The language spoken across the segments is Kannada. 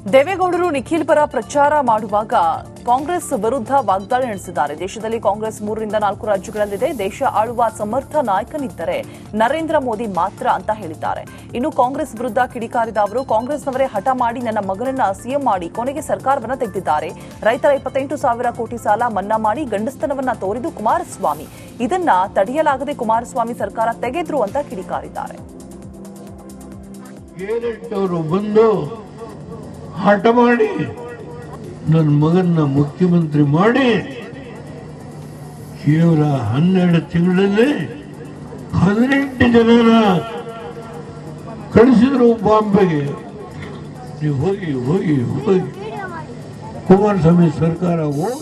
ದೇವೇಗೌಡರು ನಿಖಿಲ್ ಪರ ಪ್ರಚಾರ ಮಾಡುವಾಗ ಕಾಂಗ್ರೆಸ್ ವಿರುದ್ಧ ವಾಗ್ದಾಳಿ ನಡೆಸಿದ್ದಾರೆ ದೇಶದಲ್ಲಿ ಕಾಂಗ್ರೆಸ್ ಮೂರರಿಂದ ನಾಲ್ಕು ರಾಜ್ಯಗಳಲ್ಲಿದೆ ದೇಶ ಆಳುವ ಸಮರ್ಥ ನಾಯಕನಿದ್ದರೆ ನರೇಂದ್ರ ಮೋದಿ ಮಾತ್ರ ಅಂತ ಹೇಳಿದ್ದಾರೆ ಇನ್ನು ಕಾಂಗ್ರೆಸ್ ವಿರುದ್ಧ ಕಿಡಿಕಾರಿದ ಅವರು ಕಾಂಗ್ರೆಸ್ನವರೇ ಹಠ ಮಾಡಿ ನನ್ನ ಮಗನನ್ನ ಸಿಎಂ ಮಾಡಿ ಕೊನೆಗೆ ಸರ್ಕಾರವನ್ನ ತೆಗೆದಿದ್ದಾರೆ ರೈತರ ಇಪ್ಪತ್ತೆಂಟು ಸಾವಿರ ಕೋಟಿ ಸಾಲ ಮನ್ನಾ ಮಾಡಿ ಗಂಡಸ್ತನವನ್ನ ತೋರಿದು ಕುಮಾರಸ್ವಾಮಿ ಇದನ್ನ ತಡೆಯಲಾಗದೆ ಕುಮಾರಸ್ವಾಮಿ ಸರ್ಕಾರ ತೆಗೆದ್ರು ಅಂತ ಕಿಡಿಕಾರಿದ್ದಾರೆ ಅವರು ಬಂದು ಹಠ ಮಾಡಿ ನನ್ನ ಮಗನ್ನ ಮುಖ್ಯಮಂತ್ರಿ ಮಾಡಿ ಕೇವಲ ಹನ್ನೆರಡು ತಿಂಗಳಲ್ಲಿ ಹದಿನೆಂಟು ಜನರ ಕಳಿಸಿದ್ರು ಬಾಂಬೆಗೆ ನೀವು ಹೋಗಿ ಹೋಗಿ ಹೋಗಿ ಕುಮಾರಸ್ವಾಮಿ ಸರ್ಕಾರ ಹೋಗಿ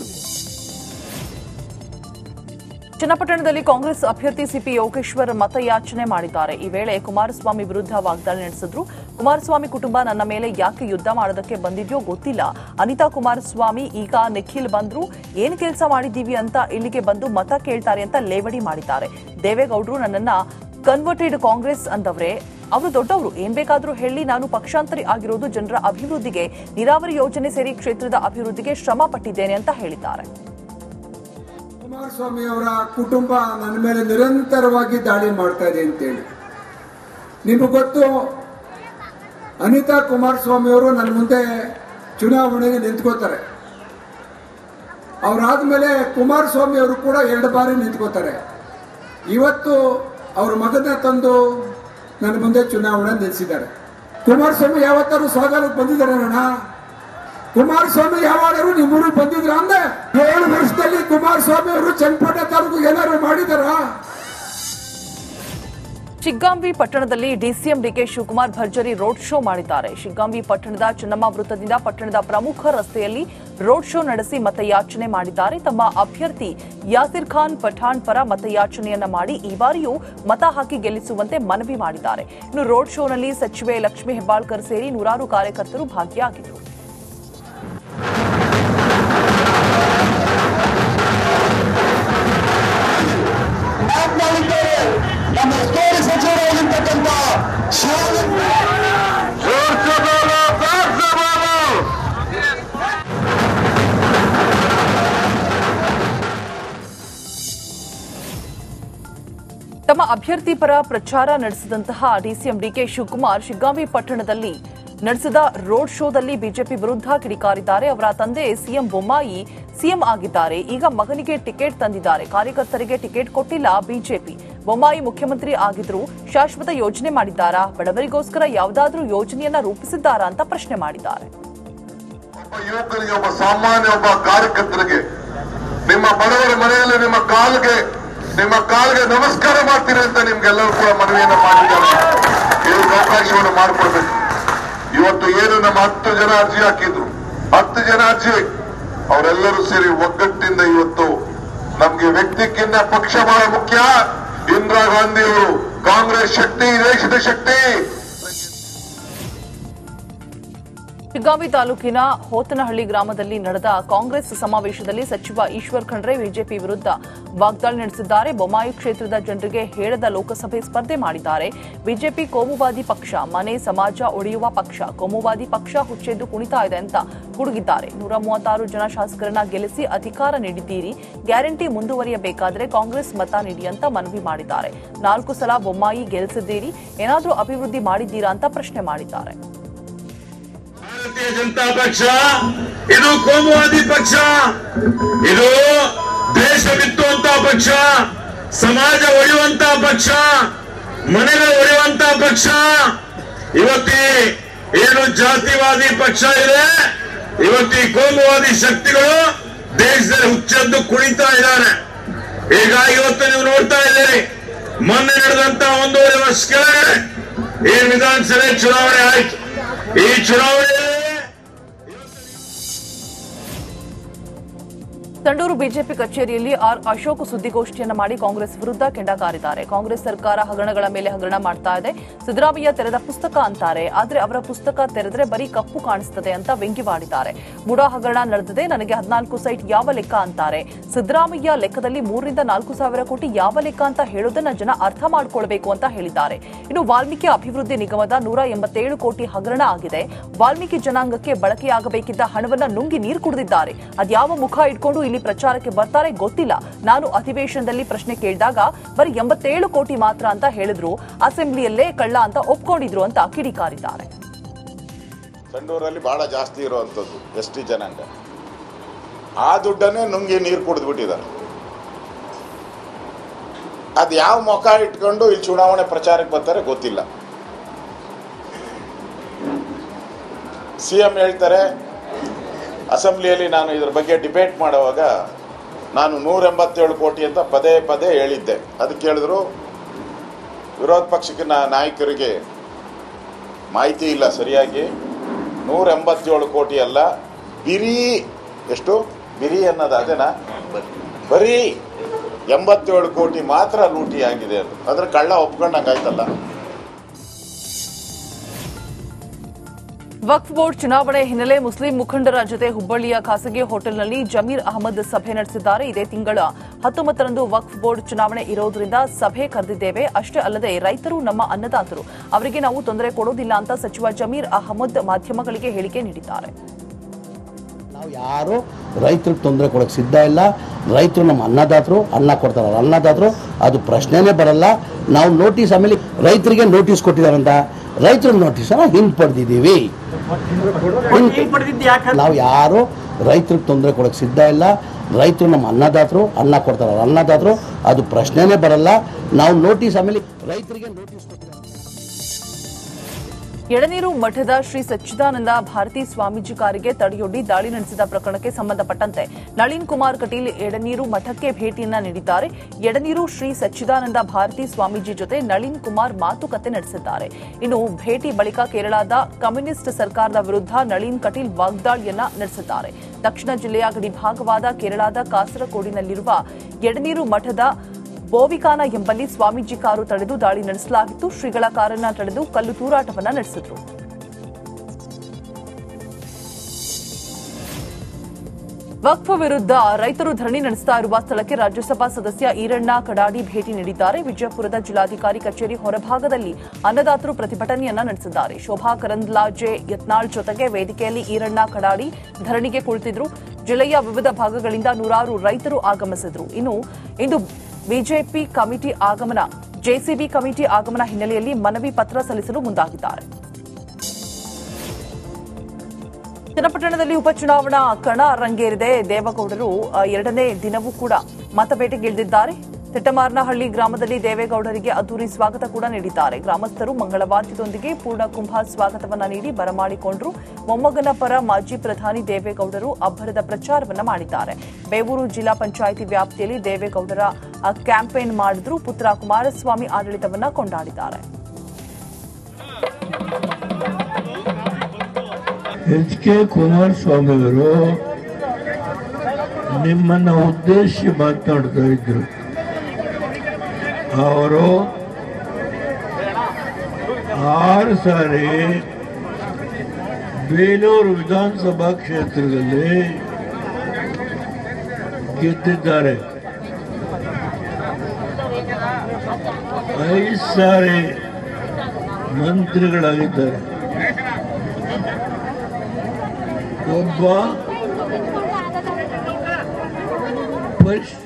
ಚನ್ನಪಟ್ಟಣದಲ್ಲಿ ಕಾಂಗ್ರೆಸ್ ಅಭ್ಯರ್ಥಿ ಸಿಪಿ ಯೋಗೇಶ್ವರ್ ಮತಯಾಚನೆ ಮಾಡಿದ್ದಾರೆ ಈ ವೇಳೆ ಕುಮಾರಸ್ವಾಮಿ ವಿರುದ್ಧ ವಾಗ್ದಾಳಿ ನಡೆಸಿದ್ರು ಕುಮಾರಸ್ವಾಮಿ ಕುಟುಂಬ ನನ್ನ ಮೇಲೆ ಯಾಕೆ ಯುದ್ಧ ಮಾಡೋದಕ್ಕೆ ಬಂದಿದ್ಯೋ ಗೊತ್ತಿಲ್ಲ ಅನಿತಾ ಕುಮಾರಸ್ವಾಮಿ ಈಗ ನಿಖಿಲ್ ಬಂದ್ರು ಏನ್ ಕೆಲಸ ಮಾಡಿದ್ದೀವಿ ಅಂತ ಇಲ್ಲಿಗೆ ಬಂದು ಮತ ಕೇಳ್ತಾರೆ ಅಂತ ಲೇವಡಿ ಮಾಡಿದ್ದಾರೆ ದೇವೇಗೌಡರು ನನ್ನನ್ನ ಕನ್ವರ್ಟೆಡ್ ಕಾಂಗ್ರೆಸ್ ಅಂದವ್ರೆ ಅವರು ದೊಡ್ಡವರು ಏನ್ ಬೇಕಾದ್ರೂ ಹೇಳಿ ನಾನು ಪಕ್ಷಾಂತರಿ ಆಗಿರೋದು ಜನರ ಅಭಿವೃದ್ಧಿಗೆ ನೀರಾವರಿ ಯೋಜನೆ ಸೇರಿ ಕ್ಷೇತ್ರದ ಅಭಿವೃದ್ಧಿಗೆ ಶ್ರಮ ಪಟ್ಟಿದ್ದೇನೆ ಅಂತ ಹೇಳಿದ್ದಾರೆ ಕುಮಾರಸ್ವಾಮಿ ಅವರ ಕುಟುಂಬ ನನ್ನ ಮೇಲೆ ನಿರಂತರವಾಗಿ ದಾಳಿ ಮಾಡ್ತಾ ಇದೆ ಅಂತೇಳಿ ನಿಮಗೆ ಗೊತ್ತು ಅನಿತಾ ಕುಮಾರಸ್ವಾಮಿ ಅವರು ನನ್ನ ಮುಂದೆ ಚುನಾವಣೆಗೆ ನಿಂತ್ಕೋತಾರೆ ಅವರಾದ್ಮೇಲೆ ಕುಮಾರಸ್ವಾಮಿ ಅವರು ಕೂಡ ಎರಡು ಬಾರಿ ನಿಂತ್ಕೋತಾರೆ ಇವತ್ತು ಅವ್ರ ಮಗನ ತಂದು ನನ್ನ ಮುಂದೆ ಚುನಾವಣೆ ನಿಲ್ಲಿಸಿದ್ದಾರೆ ಕುಮಾರಸ್ವಾಮಿ ಯಾವತ್ತಾರು ಸ್ವಾಗತಕ್ಕೆ ಬಂದಿದ್ದಾರೆ ಅಣ್ಣ ಕುಮಾರಸ್ವಾಮಿ ಯಾವಾಗಾರು ನಿಮ್ಮೂರಿಗೆ ಬಂದಿದ್ರ ಅಂದ್ರೆ ಏಳು ವರ್ಷದಲ್ಲಿ ಕುಮಾರಸ್ವಾಮಿ ಅವರು ಚನ್ನಪಟ್ಟಣ ತಾಲೂಕು ಏನಾದ್ರು ಮಾಡಿದಾರಾ ಶಿಗ್ಗಾಂವಿ ಪಟ್ಟಣದಲ್ಲಿ ಡಿಸಿಎಂ ಡಿಕೆ ಶಿವಕುಮಾರ್ ಭರ್ಜರಿ ರೋಡ್ ಶೋ ಮಾಡಿದ್ದಾರೆ ಶಿಗ್ಗಾಂವಿ ಪಟ್ಟಣದ ಚೆನ್ನಮ್ಮ ವೃತ್ತದಿಂದ ಪಟ್ಟಣದ ಪ್ರಮುಖ ರಸ್ತೆಯಲ್ಲಿ ರೋಡ್ ಶೋ ನಡೆಸಿ ಮತಯಾಚನೆ ಮಾಡಿದ್ದಾರೆ ತಮ್ಮ ಅಭ್ಯರ್ಥಿ ಯಾಸಿರ್ ಖಾನ್ ಪಠಾಣ್ ಪರ ಮತಯಾಚನೆಯನ್ನ ಮಾಡಿ ಈ ಬಾರಿಯೂ ಮತ ಹಾಕಿ ಗೆಲ್ಲಿಸುವಂತೆ ಮನವಿ ಮಾಡಿದ್ದಾರೆ ಇನ್ನು ರೋಡ್ ಶೋನಲ್ಲಿ ಸಚಿವೆ ಲಕ್ಷ್ಮೀ ಹೆಬ್ಬಾಳ್ಕರ್ ಸೇರಿ ನೂರಾರು ಕಾರ್ಯಕರ್ತರು ಭಾಗಿಯಾಗಿದ್ದರು ಮಾತನಾಡಿದ್ದಾರೆ ನಮ್ಮ ಉಸ್ತುವಾರಿ ಸಚಿವರಾಗಿರ್ತಕ್ಕಂಥ ತಮ್ಮ ಅಭ್ಯರ್ಥಿ ಪರ ಪ್ರಚಾರ ನಡೆಸಿದಂತಹ ಡಿಸಿಎಂ ಡಿಕೆ ಶಿವಕುಮಾರ್ ಶಿಗ್ಗಾಂವಿ ಪಟ್ಟಣದಲ್ಲಿ ನಡೆಸಿದ ರೋಡ್ ಶೋದಲ್ಲಿ ಬಿಜೆಪಿ ವಿರುದ್ಧ ಕಿಡಿಕಾರಿದ್ದಾರೆ ಅವರ ತಂದೆ ಸಿಎಂ ಬೊಮ್ಮಾಯಿ ಸಿಎಂ ಆಗಿದ್ದಾರೆ ಈಗ ಮಗನಿಗೆ ಟಿಕೆಟ್ ತಂದಿದ್ದಾರೆ ಕಾರ್ಯಕರ್ತರಿಗೆ ಟಿಕೆಟ್ ಕೊಟ್ಟಿಲ್ಲ ಬಿಜೆಪಿ ಬೊಮ್ಮಾಯಿ ಮುಖ್ಯಮಂತ್ರಿ ಆಗಿದ್ರು ಶಾಶ್ವತ ಯೋಜನೆ ಮಾಡಿದ್ದಾರಾ ಬಡವರಿಗೋಸ್ಕರ ಯಾವುದಾದ್ರೂ ಯೋಜನೆಯನ್ನ ರೂಪಿಸಿದ್ದಾರಾ ಅಂತ ಪ್ರಶ್ನೆ ಮಾಡಿದ್ದಾರೆ ಒಬ್ಬ ಯುವಕರಿಗೆ ಒಬ್ಬ ಸಾಮಾನ್ಯ ಒಬ್ಬ ಕಾರ್ಯಕರ್ತರಿಗೆ ನಿಮ್ಮ ಬಡವರ ಮನೆಯಲ್ಲಿ ನಿಮ್ಮ ಕಾಲಿಗೆ ನಿಮ್ಮ ಕಾಲಿಗೆ ನಮಸ್ಕಾರ ಮಾಡ್ತೀರಿ ಅಂತ ನಿಮ್ಗೆಲ್ಲರೂ ಕೂಡ ಮನವಿಯನ್ನು ಮಾಡಿದ್ದಾರೆ ಇದಕ್ಕೆ ಅವಕಾಶವನ್ನು ಮಾಡಿಕೊಡ್ಬೇಕು ಇವತ್ತು ಏನು ನಮ್ಮ ಹತ್ತು ಜನ ಅರ್ಜಿ ಹಾಕಿದ್ರು ಹತ್ತು ಜನ ಅರ್ಜಿ ಅವರೆಲ್ಲರೂ ಸೇರಿ ಒಗ್ಗಟ್ಟಿಂದ ಇವತ್ತು ನಮ್ಗೆ ವ್ಯಕ್ತಿಕ್ಕಿಂತ ಪಕ್ಷ ಬಹಳ ಮುಖ್ಯ ಇಂದಿರಾ ಗಾಂಧಿ ಅವರು ಕಾಂಗ್ರೆಸ್ ಶಕ್ತಿ ಈ ದೇಶದ ಶಕ್ತಿ ಶಿಗ್ಗಾಂವಿ ತಾಲೂಕಿನ ಹೋತನಹಳ್ಳಿ ಗ್ರಾಮದಲ್ಲಿ ನಡೆದ ಕಾಂಗ್ರೆಸ್ ಸಮಾವೇಶದಲ್ಲಿ ಸಚಿವ ಈಶ್ವರ್ ಖಂಡ್ರೆ ಬಿಜೆಪಿ ವಿರುದ್ಧ ವಾಗ್ದಾಳಿ ನಡೆಸಿದ್ದಾರೆ ಬೊಮ್ಮಾಯಿ ಕ್ಷೇತ್ರದ ಜನರಿಗೆ ಹೇಳದ ಲೋಕಸಭೆ ಸ್ಪರ್ಧೆ ಮಾಡಿದ್ದಾರೆ ಬಿಜೆಪಿ ಕೋಮುವಾದಿ ಪಕ್ಷ ಮನೆ ಸಮಾಜ ಒಡೆಯುವ ಪಕ್ಷ ಕೋಮುವಾದಿ ಪಕ್ಷ ಹುಚ್ಚೆದ್ದು ಕುಣಿತಾ ಇದೆ ಅಂತ ಗುಡುಗಿದ್ದಾರೆ ನೂರ ಮೂವತ್ತಾರು ಜನ ಶಾಸಕರನ್ನ ಗೆಲ್ಲಿಸಿ ಅಧಿಕಾರ ನೀಡಿದ್ದೀರಿ ಗ್ಯಾರಂಟಿ ಮುಂದುವರಿಯಬೇಕಾದರೆ ಕಾಂಗ್ರೆಸ್ ಮತ ನೀಡಿ ಅಂತ ಮನವಿ ಮಾಡಿದ್ದಾರೆ ನಾಲ್ಕು ಸಲ ಬೊಮ್ಮಾಯಿ ಗೆಲ್ಲಿಸಿದ್ದೀರಿ ಏನಾದರೂ ಅಭಿವೃದ್ಧಿ ಮಾಡಿದ್ದೀರಾ ಅಂತ ಪ್ರಶ್ನೆ ಮಾಡಿದ್ದಾರೆ ಭಾರತೀಯ ಜನತಾ ಪಕ್ಷ ಇದು ಕೋಮುವಾದಿ ಪಕ್ಷ ಇದು ದೇಶ ಬಿತ್ತುವಂತ ಪಕ್ಷ ಸಮಾಜ ಒಡೆಯುವಂತ ಪಕ್ಷ ಮನೆಗಳು ಒಡೆಯುವಂತ ಪಕ್ಷ ಇವತ್ತಿ ಏನು ಜಾತಿವಾದಿ ಪಕ್ಷ ಇದೆ ಇವತ್ತಿ ಕೋಮುವಾದಿ ಶಕ್ತಿಗಳು ದೇಶದಲ್ಲಿ ಹುಚ್ಚೆದ್ದು ಕುಣಿತಾ ಇದ್ದಾರೆ ಹೀಗಾಗಿ ಇವತ್ತು ನೀವು ನೋಡ್ತಾ ಇದ್ದೀರಿ ಮೊನ್ನೆ ನಡೆದಂತ ಒಂದೂವರೆ ವರ್ಷ ಕೆಳಗಡೆ ಈ ವಿಧಾನಸಭೆ ಚುನಾವಣೆ ಆಯ್ತು ಈ ಚುನಾವಣೆಯಲ್ಲಿ ಸಂಡೂರು ಬಿಜೆಪಿ ಕಚೇರಿಯಲ್ಲಿ ಆರ್ ಅಶೋಕ್ ಸುದ್ದಿಗೋಷ್ಠಿಯನ್ನ ಮಾಡಿ ಕಾಂಗ್ರೆಸ್ ವಿರುದ್ಧ ಕೆಂಡ ಕಾರಿದ್ದಾರೆ ಕಾಂಗ್ರೆಸ್ ಸರ್ಕಾರ ಹಗರಣಗಳ ಮೇಲೆ ಹಗರಣ ಮಾಡ್ತಾ ಇದೆ ಸಿದ್ದರಾಮಯ್ಯ ತೆರೆದ ಪುಸ್ತಕ ಅಂತಾರೆ ಆದ್ರೆ ಅವರ ಪುಸ್ತಕ ತೆರೆದ್ರೆ ಬರೀ ಕಪ್ಪು ಕಾಣಿಸ್ತದೆ ಅಂತ ವ್ಯಂಗ್ಯವಾಡಿದ್ದಾರೆ ಬುಡಾ ಹಗರಣ ನಡೆದಿದೆ ನನಗೆ ಹದಿನಾಲ್ಕು ಸೈಟ್ ಯಾವ ಲೆಕ್ಕ ಅಂತಾರೆ ಸಿದ್ದರಾಮಯ್ಯ ಲೆಕ್ಕದಲ್ಲಿ ಮೂರರಿಂದ ನಾಲ್ಕು ಸಾವಿರ ಕೋಟಿ ಯಾವ ಲೆಕ್ಕ ಅಂತ ಹೇಳೋದನ್ನ ಜನ ಅರ್ಥ ಮಾಡ್ಕೊಳ್ಬೇಕು ಅಂತ ಹೇಳಿದ್ದಾರೆ ಇನ್ನು ವಾಲ್ಮೀಕಿ ಅಭಿವೃದ್ಧಿ ನಿಗಮದ ನೂರ ಎಂಬತ್ತೇಳು ಕೋಟಿ ಹಗರಣ ಆಗಿದೆ ವಾಲ್ಮೀಕಿ ಜನಾಂಗಕ್ಕೆ ಬಳಕೆಯಾಗಬೇಕಿದ್ದ ಹಣವನ್ನ ನುಂಗಿ ನೀರು ಕುಡಿದಿದ್ದಾರೆ ಅದ್ಯಾವ ಮುಖ ಇಟ್ಕೊಂಡು ಇಲ್ಲಿ ಪ್ರಚಾರಕ್ಕೆ ಬರ್ತಾರೆ ಗೊತ್ತಿಲ್ಲ ನಾನು ಅಧಿವೇಶನದಲ್ಲಿ ಪ್ರಶ್ನೆ ಕೇಳಿದಾಗ ಬರೀ ಎಂಬತ್ತೇಳು ಕೋಟಿ ಮಾತ್ರ ಅಂತ ಹೇಳಿದ್ರು ಅಸೆಂಬ್ಲಿಯಲ್ಲೇ ಕಳ್ಳ ಅಂತ ಒಪ್ಕೊಂಡಿದ್ರು ಅಂತ ಕಿಡಿಕಾರಿದ್ದಾರೆ ಸಂಡೂರಲ್ಲಿ ಬಹಳ ಜಾಸ್ತಿ ಇರುವಂಥದ್ದು ಎಸ್ ಟಿ ಜನಾಂಗ ಆ ದುಡ್ಡನ್ನೇ ನುಂಗಿ ನೀರು ಕುಡಿದು ಬಿಟ್ಟಿದ್ದಾರೆ ಅದು ಯಾವ ಮುಖ ಇಟ್ಕೊಂಡು ಇಲ್ಲಿ ಚುನಾವಣೆ ಪ್ರಚಾರಕ್ಕೆ ಬರ್ತಾರೆ ಗೊತ್ತಿಲ್ಲ ಸಿ ಎಂ ಹೇಳ್ತಾರೆ ಅಸೆಂಬ್ಲಿಯಲ್ಲಿ ನಾನು ಇದ್ರ ಬಗ್ಗೆ ಡಿಬೇಟ್ ಮಾಡುವಾಗ ನಾನು ನೂರ ಎಂಬತ್ತೇಳು ಕೋಟಿ ಅಂತ ಪದೇ ಪದೇ ಹೇಳಿದ್ದೆ ಅದಕ್ಕೆ ಹೇಳಿದ್ರು ವಿರೋಧ ಪಕ್ಷಕ್ಕೆ ನಾ- ನಾಯಕರಿಗೆ ಮಾಹಿತಿ ಇಲ್ಲ ಸರಿಯಾಗಿ ನೂರ ಎಂಬತ್ತೇಳು ಕೋಟಿ ಅಲ್ಲ ಬಿರಿ ಎಷ್ಟು ಬಿರಿ ಅನ್ನೋದು ಅದೇನಾ ಬರೀ ಎಂಬತ್ತೇಳು ಕೋಟಿ ಮಾತ್ರ ಲೂಟಿ ಆಗಿದೆ ಅದು ಅದ್ರ ಕಳ್ಳ ಒಪ್ಕೊಂಡಂಗಾಯ್ತಲ್ಲ ವಕ್ಫ್ ಬೋರ್ಡ್ ಚುನಾವಣೆ ಹಿನ್ನೆಲೆ ಮುಸ್ಲಿಂ ಮುಖಂಡರ ಜೊತೆ ಹುಬ್ಬಳ್ಳಿಯ ಖಾಸಗಿ ಹೋಟೆಲ್ನಲ್ಲಿ ಜಮೀರ್ ಅಹಮದ್ ಸಭೆ ನಡೆಸಿದ್ದಾರೆ ಇದೇ ತಿಂಗಳ ಹತ್ತೊಂಬತ್ತರಂದು ವಕ್ಫ್ ಬೋರ್ಡ್ ಚುನಾವಣೆ ಇರೋದ್ರಿಂದ ಸಭೆ ಕರೆದಿದ್ದೇವೆ ಅಷ್ಟೇ ಅಲ್ಲದೆ ರೈತರು ನಮ್ಮ ಅನ್ನದಾತರು ಅವರಿಗೆ ನಾವು ತೊಂದರೆ ಕೊಡೋದಿಲ್ಲ ಅಂತ ಸಚಿವ ಜಮೀರ್ ಅಹಮದ್ ಮಾಧ್ಯಮಗಳಿಗೆ ಹೇಳಿಕೆ ನೀಡಿದ್ದಾರೆ ನಾವು ಯಾರು ರೈತರಿಗೆ ತೊಂದರೆ ಕೊಡೋಕೆ ಸಿದ್ಧ ಇಲ್ಲ ರೈತರು ನಮ್ಮ ಅನ್ನದಾತರು ಅನ್ನ ಕೊಡ್ತಾರಲ್ಲ ಅನ್ನದಾತರು ಅದು ಪ್ರಶ್ನೆನೇ ಬರಲ್ಲ ನಾವು ನೋಟಿಸ್ ಆಮೇಲೆ ರೈತರಿಗೆ ನೋಟಿಸ್ ಕೊಟ್ಟಿದಾರಂತ ರೈತರ ನೋಟಿಸನ್ನ ಹಿಂಪಡೆದಿದ್ದೀವಿ ನಾವು ಯಾರು ರೈತರಿಗೆ ತೊಂದರೆ ಕೊಡೋಕೆ ಸಿದ್ಧ ಇಲ್ಲ ರೈತರು ನಮ್ಮ ಅನ್ನದಾತರು ಅನ್ನ ಕೊಡ್ತಾರಲ್ಲ ಅನ್ನದಾತರು ಅದು ಪ್ರಶ್ನೆನೇ ಬರಲ್ಲ ನಾವು ನೋಟಿಸ್ ಆಮೇಲೆ ರೈತರಿಗೆ ನೋಟಿಸ್ ಕೊಟ್ಟಿದ್ದಾರೆ ಎಳನೀರು ಮಠದ ಶ್ರೀ ಸಚ್ಚಿದಾನಂದ ಭಾರತಿ ಸ್ವಾಮೀಜಿ ಕಾರಿಗೆ ತಡೆಯೊಡ್ಡಿ ದಾಳಿ ನಡೆಸಿದ ಪ್ರಕರಣಕ್ಕೆ ಸಂಬಂಧಪಟ್ಟಂತೆ ನಳಿನ್ ಕುಮಾರ್ ಕಟೀಲ್ ಎಡನೀರು ಮಠಕ್ಕೆ ಭೇಟಿಯನ್ನ ನೀಡಿದ್ದಾರೆ ಎಡನೀರು ಶ್ರೀ ಸಚ್ಚಿದಾನಂದ ಭಾರತಿ ಸ್ವಾಮೀಜಿ ಜೊತೆ ನಳಿನ್ ಕುಮಾರ್ ಮಾತುಕತೆ ನಡೆಸಿದ್ದಾರೆ ಇನ್ನು ಭೇಟಿ ಬಳಿಕ ಕೇರಳದ ಕಮ್ಯುನಿಸ್ಟ್ ಸರ್ಕಾರದ ವಿರುದ್ಧ ನಳಿನ್ ಕಟೀಲ್ ವಾಗ್ದಾಳಿಯನ್ನ ನಡೆಸಿದ್ದಾರೆ ದಕ್ಷಿಣ ಜಿಲ್ಲೆಯ ಗಡಿಭಾಗವಾದ ಕೇರಳದ ಕಾಸರಕೋಡಿನಲ್ಲಿರುವ ಎಡನೀರು ಮಠದ ಬೋವಿಕಾನ ಎಂಬಲ್ಲಿ ಸ್ವಾಮೀಜಿ ಕಾರು ತಡೆದು ದಾಳಿ ನಡೆಸಲಾಗಿತ್ತು ಶ್ರೀಗಳ ಕಾರನ್ನ ತಡೆದು ಕಲ್ಲು ತೂರಾಟವನ್ನ ನಡೆಸಿದ್ರು ವಕ್ಫ್ ವಿರುದ್ಧ ರೈತರು ಧರಣಿ ನಡೆಸ್ತಾ ಇರುವ ಸ್ಥಳಕ್ಕೆ ರಾಜ್ಯಸಭಾ ಸದಸ್ಯ ಈರಣ್ಣ ಕಡಾಡಿ ಭೇಟಿ ನೀಡಿದ್ದಾರೆ ವಿಜಯಪುರದ ಜಿಲ್ಲಾಧಿಕಾರಿ ಕಚೇರಿ ಹೊರಭಾಗದಲ್ಲಿ ಅನ್ನದಾತರು ಪ್ರತಿಭಟನೆಯನ್ನ ನಡೆಸಿದ್ದಾರೆ ಶೋಭಾ ಕರಂದ್ಲಾಜೆ ಯತ್ನಾಳ್ ಜೊತೆಗೆ ವೇದಿಕೆಯಲ್ಲಿ ಈರಣ್ಣ ಕಡಾಡಿ ಧರಣಿಗೆ ಕುಳಿತಿದ್ರು ಜಿಲ್ಲೆಯ ವಿವಿಧ ಭಾಗಗಳಿಂದ ನೂರಾರು ರೈತರು ಆಗಮಿಸಿದ್ರು ಇನ್ನು ಇಂದು ಬಿಜೆಪಿ ಕಮಿಟಿ ಆಗಮನ ಜೆಸಿಬಿ ಕಮಿಟಿ ಆಗಮನ ಹಿನ್ನೆಲೆಯಲ್ಲಿ ಮನವಿ ಪತ್ರ ಸಲ್ಲಿಸಲು ಮುಂದಾಗಿದ್ದಾರೆ ಚನ್ನಪಟ್ಟಣದಲ್ಲಿ ಉಪಚುನಾವಣಾ ಕಣ ರಂಗೇರಿದೆ ದೇವೇಗೌಡರು ಆ, ಎರಡನೇ ದಿನವೂ ಕೂಡ ಮತಬೇಟೆಗಿಳಿದಿದ್ದಾರೆ ತಿಟ್ಟಮಾರನಹಳ್ಳಿ ಗ್ರಾಮದಲ್ಲಿ ದೇವೇಗೌಡರಿಗೆ ಅದ್ದೂರಿ ಸ್ವಾಗತ ಕೂಡ ನೀಡಿದ್ದಾರೆ ಗ್ರಾಮಸ್ಥರು ಮಂಗಳವಾದ್ಯದೊಂದಿಗೆ ಪೂರ್ಣ ಕುಂಭ ಸ್ವಾಗತವನ್ನ ನೀಡಿ ಬರಮಾಡಿಕೊಂಡರು ಮೊಮ್ಮಗನ ಪರ ಮಾಜಿ ಪ್ರಧಾನಿ ದೇವೇಗೌಡರು ಅಬ್ಬರದ ಪ್ರಚಾರವನ್ನ ಮಾಡಿದ್ದಾರೆ ಬೇವೂರು ಜಿಲ್ಲಾ ಪಂಚಾಯಿತಿ ವ್ಯಾಪ್ತಿಯಲ್ಲಿ ದೇವೇಗೌಡರ ಆ, ಕ್ಯಾಂಪೇನ್ ಮಾಡಿದ್ರು ಪುತ್ರ ಕುಮಾರಸ್ವಾಮಿ ಆಡಳಿತವನ್ನ ಕೊಂಡಾಡಿದ್ದಾರೆ ಎಚ್ ಕೆ ಕುಮಾರಸ್ವಾಮಿ ಅವರು ನಿಮ್ಮನ್ನ ಉದ್ದೇಶಿಸಿ ಮಾತನಾಡ್ತಾ ಇದ್ರು ಅವರು ಆರು ಸಾರಿ ಬೇಲೂರು ವಿಧಾನಸಭಾ ಕ್ಷೇತ್ರದಲ್ಲಿ ಗೆದ್ದಿದ್ದಾರೆ ಐದು ಸಾರಿ ಮಂತ್ರಿಗಳಾಗಿದ್ದಾರೆ ಒಬ್ಬ ಪರಿಶ್